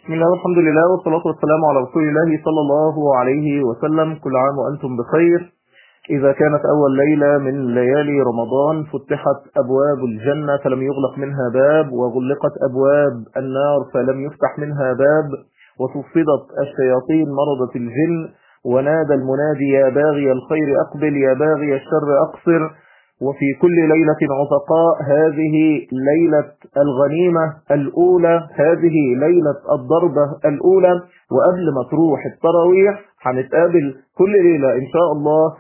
بسم الله والحمد لله والصلاة والسلام على رسول الله صلى الله عليه وسلم كل عام وأنتم بخير إذا كانت أول ليلة من ليالي رمضان فتحت أبواب الجنة فلم يغلق منها باب وغلقت أبواب النار فلم يفتح منها باب وصفدت الشياطين مرضت الجن ونادى المنادي يا باغي الخير أقبل يا باغي الشر أقصر وفي كل ليلة عتقاء هذه ليلة الغنيمة الأولى هذه ليلة الضربة الأولى وقبل ما تروح التراويح هنتقابل كل ليلة إن شاء الله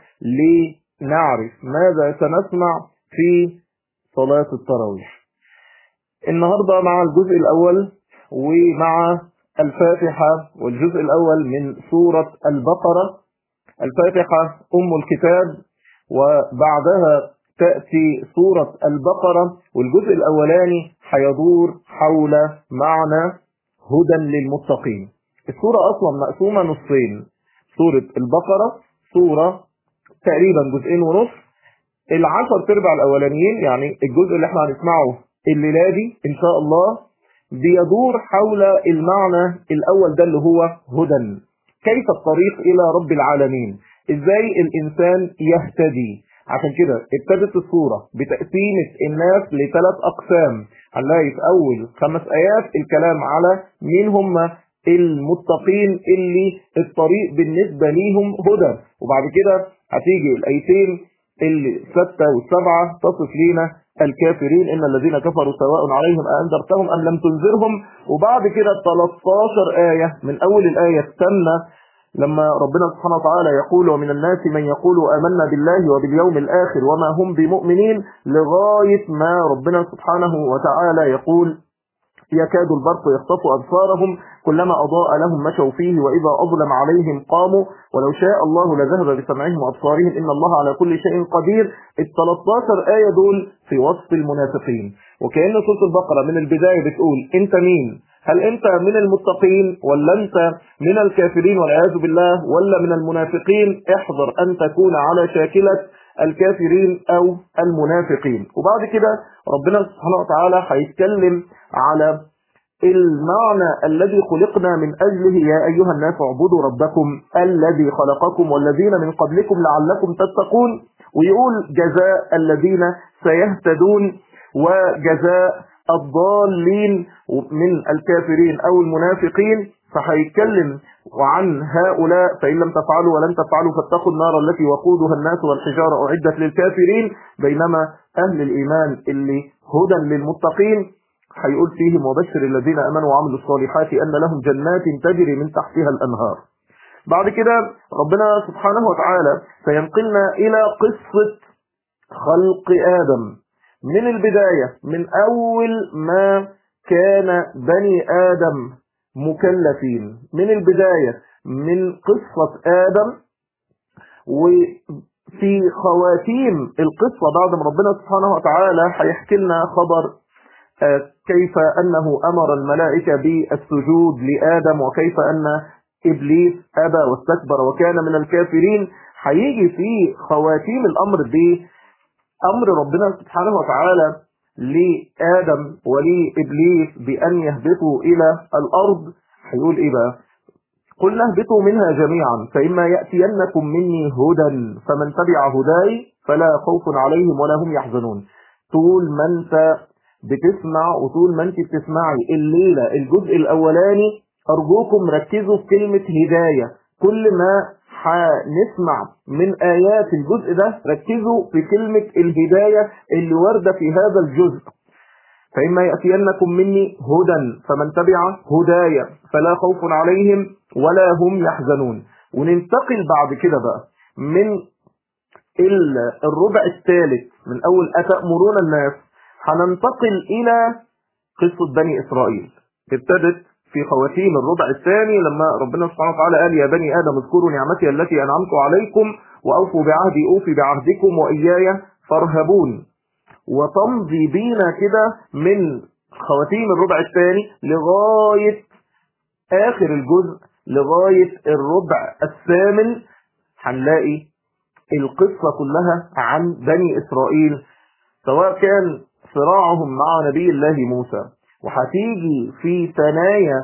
لنعرف ماذا سنسمع في صلاة التراويح النهاردة مع الجزء الأول ومع الفاتحة والجزء الأول من سورة البقرة الفاتحة أم الكتاب وبعدها تأتي سورة البقرة والجزء الأولاني هيدور حول معنى هدى للمتقين السورة أصلا مقسومة نصين سورة البقرة سورة تقريبا جزئين ونص العشر تربع الأولانيين يعني الجزء اللي احنا هنسمعه الليلة دي إن شاء الله بيدور حول المعنى الأول ده اللي هو هدى كيف الطريق إلى رب العالمين إزاي الإنسان يهتدي عشان كده ابتدت الصورة بتقسيمة الناس لثلاث أقسام هنلاقي في أول خمس آيات الكلام على مين هم المتقين اللي الطريق بالنسبة ليهم هدى وبعد كده هتيجي الآيتين اللي ستة والسبعة تصف لينا الكافرين إن الذين كفروا سواء عليهم أنذرتهم أم لم تنذرهم وبعد كده 13 آية من أول الآية الثامنة لما ربنا سبحانه وتعالى يقول ومن الناس من يقول آمنا بالله وباليوم الآخر وما هم بمؤمنين لغاية ما ربنا سبحانه وتعالى يقول يكاد البرق يخطف أبصارهم كلما أضاء لهم مشوا فيه وإذا أظلم عليهم قاموا ولو شاء الله لذهب بسمعهم وأبصارهم إن الله على كل شيء قدير ال 13 آية دول في وصف المنافقين وكأن سورة البقرة من البداية بتقول أنت مين هل أنت من المتقين ولا أنت من الكافرين والعياذ بالله ولا من المنافقين احذر أن تكون على شاكلة الكافرين أو المنافقين وبعد كده ربنا سبحانه وتعالى هيتكلم على المعنى الذي خلقنا من أجله يا أيها الناس اعبدوا ربكم الذي خلقكم والذين من قبلكم لعلكم تتقون ويقول جزاء الذين سيهتدون وجزاء الضالين من الكافرين أو المنافقين فهيتكلم وعن هؤلاء فإن لم تفعلوا ولن تفعلوا فاتقوا النار التي وقودها الناس والحجارة أعدت للكافرين بينما أهل الإيمان اللي هدى للمتقين هيقول فيهم وبشر الذين امنوا وعملوا الصالحات ان لهم جنات تجري من تحتها الانهار بعد كده ربنا سبحانه وتعالى سينقلنا الى قصة خلق ادم من البداية من اول ما كان بني ادم مكلفين من البداية من قصة ادم وفي خواتيم القصة بعد ما ربنا سبحانه وتعالى هيحكي لنا خبر كيف أنه أمر الملائكة بالسجود لآدم وكيف أن إبليس أبى واستكبر وكان من الكافرين هيجي في خواتيم الأمر بأمر ربنا سبحانه وتعالى لآدم ولإبليس بأن يهبطوا إلى الأرض هيقول إيه بقى قلنا اهبطوا منها جميعا فإما يأتينكم مني هدى فمن تبع هداي فلا خوف عليهم ولا هم يحزنون طول ما انت بتسمع وطول ما انت بتسمعي الليلة الجزء الاولاني ارجوكم ركزوا في كلمة هداية كل ما هنسمع من ايات الجزء ده ركزوا في كلمة الهداية اللي واردة في هذا الجزء فإما يأتينكم مني هدى فمن تبع هدايا فلا خوف عليهم ولا هم يحزنون وننتقل بعد كده بقى من الربع الثالث من أول أتأمرون الناس هننتقل إلى قصة بني إسرائيل ابتدت في خواتيم الربع الثاني لما ربنا سبحانه وتعالى قال يا بني آدم اذكروا نعمتي التي أنعمت عليكم وأوفوا بعهدي أوفي بعهدكم وإياي فارهبون وتمضي بينا كده من خواتيم الربع الثاني لغاية آخر الجزء لغاية الربع الثامن هنلاقي القصة كلها عن بني إسرائيل سواء كان صراعهم مع نبي الله موسى وهتيجي في ثنايا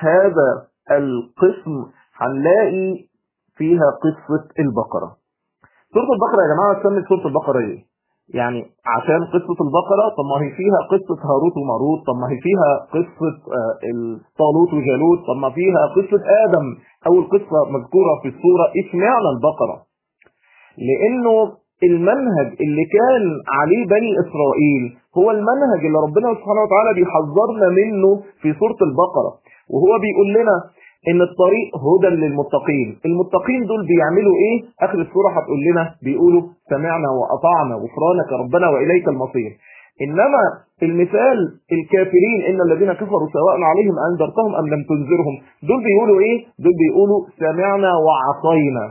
هذا القسم هنلاقي فيها قصة البقرة سورة البقرة يا جماعة تسمي سورة البقرة ايه؟ يعني عشان قصة البقرة طب ما هي فيها قصة هاروت وماروت طب ما هي فيها قصة آه، طالوت وجالوت طب ما فيها قصة آدم أول قصة مذكورة في السورة اشمعنى البقرة لأنه المنهج اللي كان عليه بني إسرائيل هو المنهج اللي ربنا سبحانه وتعالى بيحذرنا منه في سورة البقرة وهو بيقول لنا ان الطريق هدى للمتقين المتقين دول بيعملوا ايه اخر السورة هتقول لنا بيقولوا سمعنا واطعنا غفرانك ربنا واليك المصير انما المثال الكافرين ان الذين كفروا سواء عليهم انذرتهم ام لم تنذرهم دول بيقولوا ايه دول بيقولوا سمعنا وعصينا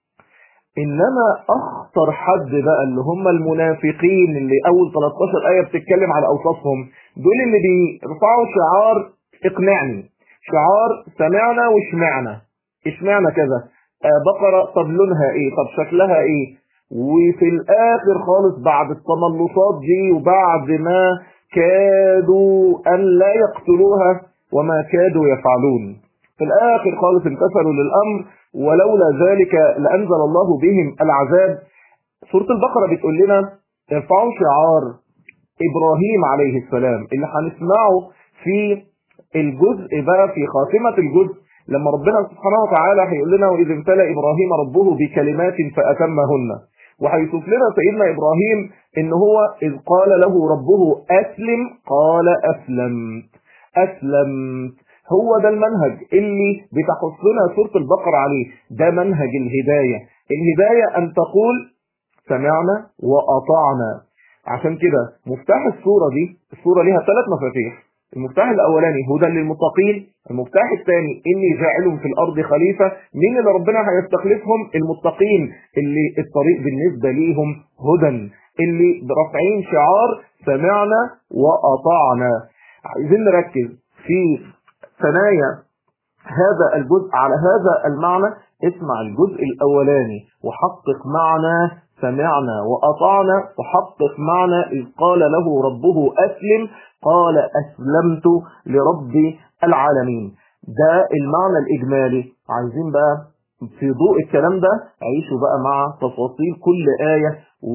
انما اخطر حد بقى اللي هم المنافقين اللي اول 13 ايه بتتكلم على اوصافهم دول اللي بيرفعوا شعار اقنعني شعار سمعنا وشمعنا اشمعنا كذا آه بقرة طب لونها ايه طب شكلها ايه وفي الاخر خالص بعد التملصات دي وبعد ما كادوا ان لا يقتلوها وما كادوا يفعلون في الاخر خالص امتثلوا للامر ولولا ذلك لانزل الله بهم العذاب سورة البقرة بتقول لنا ارفعوا شعار ابراهيم عليه السلام اللي هنسمعه في الجزء بقى في خاتمة الجزء لما ربنا سبحانه وتعالى هيقول لنا وإذ ابتلى إبراهيم ربه بكلمات فأتمهن وهيوصف لنا سيدنا إبراهيم إن هو إذ قال له ربه أسلم قال أسلمت أسلمت هو ده المنهج اللي بتحث لنا سورة البقرة عليه ده منهج الهداية الهداية أن تقول سمعنا وأطعنا عشان كده مفتاح السورة دي السورة ليها ثلاث مفاتيح المفتاح الاولاني هدى للمتقين المفتاح الثاني اني جاعل في الارض خليفة مين اللي ربنا هيستخلفهم المتقين اللي الطريق بالنسبة ليهم هدى اللي برفعين شعار سمعنا واطعنا عايزين نركز في ثنايا هذا الجزء على هذا المعنى اسمع الجزء الاولاني وحقق معنى سمعنا وأطعنا وحقق معنى إذ قال له ربه أسلم قال أسلمت لرب العالمين ده المعنى الإجمالي عايزين بقى في ضوء الكلام ده عيشوا بقى مع تفاصيل كل آية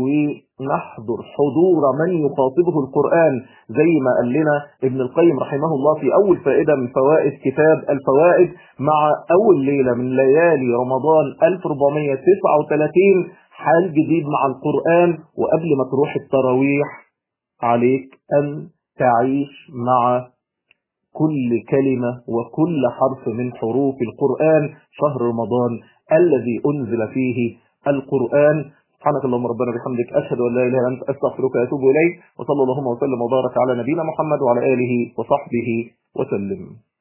ونحضر حضور من يخاطبه القرآن زي ما قال لنا ابن القيم رحمه الله في أول فائدة من فوائد كتاب الفوائد مع أول ليلة من ليالي رمضان 1439 حال جديد مع القرآن وقبل ما تروح التراويح عليك أن تعيش مع كل كلمة وكل حرف من حروف القرآن شهر رمضان الذي أنزل فيه القرآن سبحانك اللهم ربنا بحمدك أشهد أن لا إله إلا أنت أستغفرك وأتوب إليك وصلى اللهم وسلم وبارك على نبينا محمد وعلى آله وصحبه وسلم